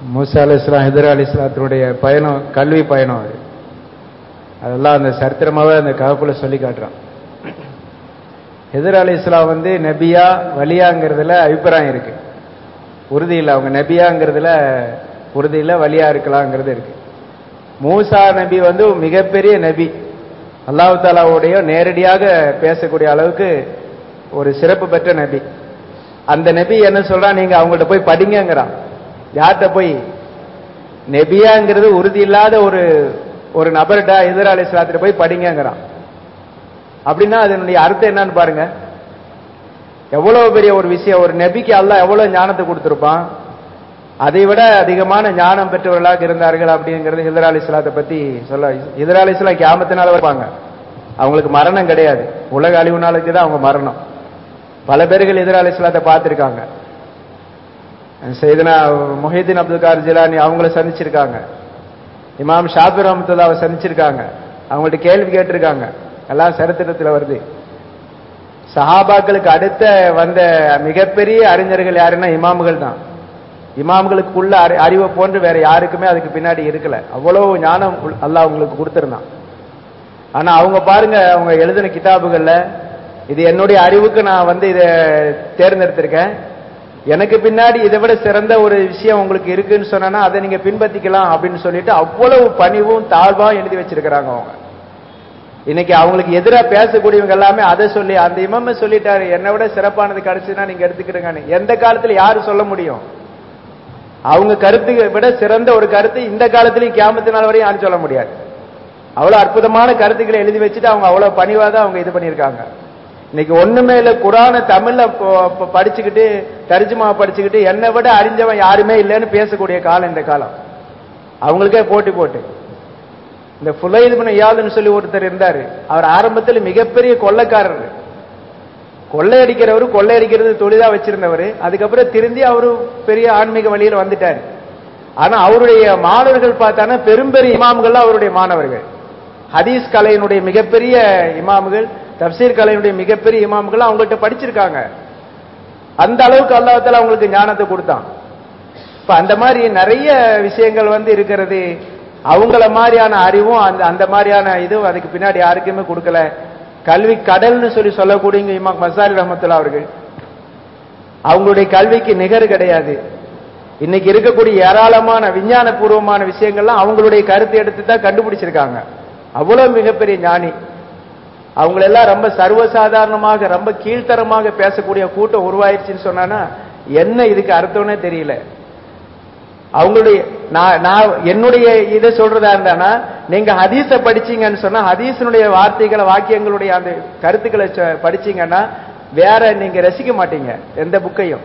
மூசா அலி இஸ்லாம் ஹிதர் அலி இஸ்லாத்தினுடைய பயணம் கல்வி பயணம் அது அதெல்லாம் அந்த சரித்திரமாவே அந்த கவப்புல சொல்லி காட்டுறான் ஹிதர் அலி இஸ்லாம் வந்து நபியா வலியாங்கிறதுல அபிப்பிராயம் இருக்கு உறுதி இல்லை அவங்க நபியாங்கிறதுல உறுதி இல்லை வலியா இருக்கலாங்கிறது இருக்கு மூசா நபி வந்து மிகப்பெரிய நபி அல்லாஹு தாலாவுடைய நேரடியாக பேசக்கூடிய அளவுக்கு ஒரு சிறப்பு பெற்ற நபி அந்த நபி என்ன சொல்றான் நீங்க அவங்கள்ட்ட போய் படிங்கங்கிறான் யார்கிட்ட போய் நெபியாங்கிறது உறுதி இல்லாத ஒரு ஒரு நபர்கிட்ட எதிர் அலி இஸ்லாத்திட்ட போய் படிங்கங்கிறான் அப்படின்னா அதனுடைய அர்த்தம் என்னன்னு பாருங்க எவ்வளவு பெரிய ஒரு விஷயம் ஒரு நபிக்கு அல்லாஹ் எவ்வளவு ஞானத்தை கொடுத்திருப்பான் அதை விட அதிகமான ஞானம் பெற்றவர்களாக இருந்தார்கள் அப்படிங்கிறது ஹிதர் அலி இஸ்லாத்தை பத்தி சொல்ல ஹிதர் அலி இஸ்லாம் கியாமத்தினால இருப்பாங்க அவங்களுக்கு மரணம் கிடையாது உலக அழிவு நாளுக்கு தான் அவங்க மரணம் பல பேர்கள் எதிர் அலி இஸ்லாத்தை பார்த்திருக்காங்க செய்தனா மொஹிதீன் அப்துல் கார் ஜிலானி அவங்கள சந்திச்சிருக்காங்க இமாம் ஷாபிர் ரஹமத்துல்லாவை சந்திச்சிருக்காங்க அவங்கள்ட்ட கேள்வி கேட்டிருக்காங்க எல்லாம் சரித்திரத்தில் வருது சஹாபாக்களுக்கு அடுத்த வந்த மிகப்பெரிய அறிஞர்கள் யாருன்னா இமாம்கள் தான் இமாம்களுக்குள்ள அறி- அறிவை போன்று வேற யாருக்குமே அதுக்கு பின்னாடி இருக்கல அவ்வளவு ஞானம் உள்- அல்லாஹ் அவங்களுக்கு கொடுத்திருந்தான் ஆனா அவங்க பாருங்க அவங்க எழுதின கிதாபுகள்ல இது என்னுடைய அறிவுக்கு நான் வந்து இதை தேர்ந்தெடுத்திருக்கேன் எனக்கு பின்னாடி இதை விட சிறந்த ஒரு விஷயம் உங்களுக்கு இருக்குன்னு சொன்னா அதை நீங்க பின்பற்றிக்கலாம் அப்படின்னு சொல்லிட்டு அவ்வளவு பணிவும் தாழ்வாகவும் எழுதி வச்சிருக்கிறாங்க அவங்க இன்னைக்கு அவங்களுக்கு எதிரா பேசக்கூடியவங்க எல்லாமே அதை சொல்லி அந்த இமாம சொல்லிட்டாரு என்னை விட சிறப்பானது கிடைச்சுன்னா நீங்க எடுத்துக்கிடுங்கன்னு எந்த காலத்துல யாரு சொல்ல முடியும் அவங்க கருத்து விட சிறந்த ஒரு கருத்து இந்த காலத்திலயும் கியாமத்து நாள் வரையும் யாரும் சொல்ல முடியாது அவ்வளவு அற்புதமான கருத்துக்களை எழுதி வச்சுட்டு அவங்க அவ்வளவு பணிவா தான் அவங்க இது பண்ணியிருக்காங்க இன்னைக்கு ஒண்ணுமே இல்ல குரான தமிழ்ல ப- ப- படிச்சுக்கிட்டு தரிஜுமா படிச்சுக்கிட்டு என்னை விட அறிஞ்சவன் யாருமே இல்லைன்னு பேசக்கூடிய காலம் இந்த காலம் அவங்களுக்கே போட்டி போட்டு இந்த புலைதுபன இயாதுன்னு சொல்லி ஒருத்தர் இருந்தாரு அவர் ஆரம்பத்தில் மிகப்பெரிய கொள்ளைக்காரர் கொள்ளையடிக்கிறவர் கொள்ளையடிக்கிறது தொழிலா வச்சிருந்தவர் அதுக்கப்புறம் திருந்தி அவரு பெரிய ஆன்மீக வழியில வந்துட்டார் ஆனா அவருடைய மாணவர்கள் பார்த்தானா பெரும்பெரிய இமாம்கள் அவருடைய மாணவர்கள் ஹதீஸ் கலையினுடைய மிகப்பெரிய இமாம்கள் தப்சீர் கலையினுடைய மிகப்பெரிய இமாம்கள் அவங்கள்ட்ட படிச்சிருக்காங்க அந்த அளவுக்கு அல்லாஹ்தால அவங்களுக்கு ஞானத்தை கொடுத்தான் இப்ப அந்த மாதிரி நிறைய விஷயங்கள் வந்து இருக்கிறது அவங்கள மாதிரியான அறிவும் அந்த அந்த மாதிரியான இதுவும் அதுக்கு பின்னாடி யாருக்குமே கொடுக்கல கல்வி கடல்னு சொல்லி சொல்லக்கூடிய இமாம் மசாரி ரஹமத்துல்லா அவர்கள் அவங்களுடைய கல்விக்கு நிகர் கிடையாது இன்னைக்கு இருக்கக்கூடிய ஏராளமான விஞ்ஞான பூர்வமான விஷயங்கள்லாம் அவங்களுடைய கருத்தை எடுத்து தான் கண்டுபிடிச்சிருக்காங்க அவ்வளவு மிகப்பெரிய ஞானி அவங்களெல்லாம் ரொம்ப சர்வசாதாரணமாக ரொம்ப கீழ்த்தரமாக பேசக்கூடிய கூட்டம் உருவாயிருச்சுன்னு சொன்னானா என்ன இதுக்கு அர்த்தம்னே தெரியல அவங்களுடைய நான் நான் என்னுடைய இதை சொல்றதா இருந்தானா நீங்க ஹதீஸ படிச்சீங்கன்னு சொன்னா ஹதீஸினுடைய வார்த்தைகளை வாக்கியங்களுடைய அந்த கருத்துக்களை சொ- படிச்சீங்கன்னா வேற நீங்க ரசிக்க மாட்டீங்க எந்த புக்கையும்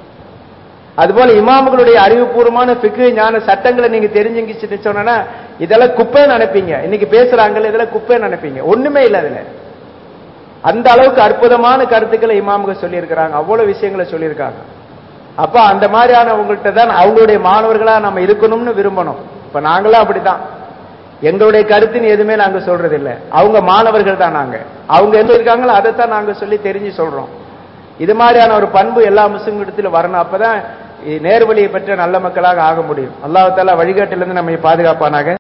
அதுபோல இமாம்களுடைய அறிவுபூர்வமான ஃபிக்கு ஞான சட்டங்களை நீங்க தெரிஞ்சுங்கிச்சு சொன்னா இதெல்லாம் குப்பைன்னு நினைப்பீங்க இன்னைக்கு பேசுறாங்கல்ல இதெல்லாம் குப்பைன்னு நினைப்பீங்க ஒண்ணுமே இல்ல அதுல அந்த அளவுக்கு அற்புதமான கருத்துக்களை இமாம்கள் சொல்லியிருக்கிறாங்க அவ்வளவு விஷயங்களை சொல்லியிருக்காங்க அப்ப அந்த மாதிரியான உங்கள்கிட்ட தான் அவங்களுடைய மாணவர்களா நம்ம இருக்கணும்னு விரும்பணும் இப்ப நாங்களும் அப்படித்தான் எங்களுடைய கருத்துன்னு எதுவுமே நாங்க சொல்றது இல்ல அவங்க மாணவர்கள் தான் நாங்க அவங்க எங்க இருக்காங்களோ அதைத்தான் நாங்க சொல்லி தெரிஞ்சு சொல்றோம் இது மாதிரியான ஒரு பண்பு எல்லா முஸ்லிம்களிடத்திலும் வரணும் அப்பதான் நேர்வழியை பெற்ற நல்ல மக்களாக ஆக முடியும் அல்லாஹ் தாலா வழிகாட்டிலிருந்து நம்மை பாதுகாப்பானாக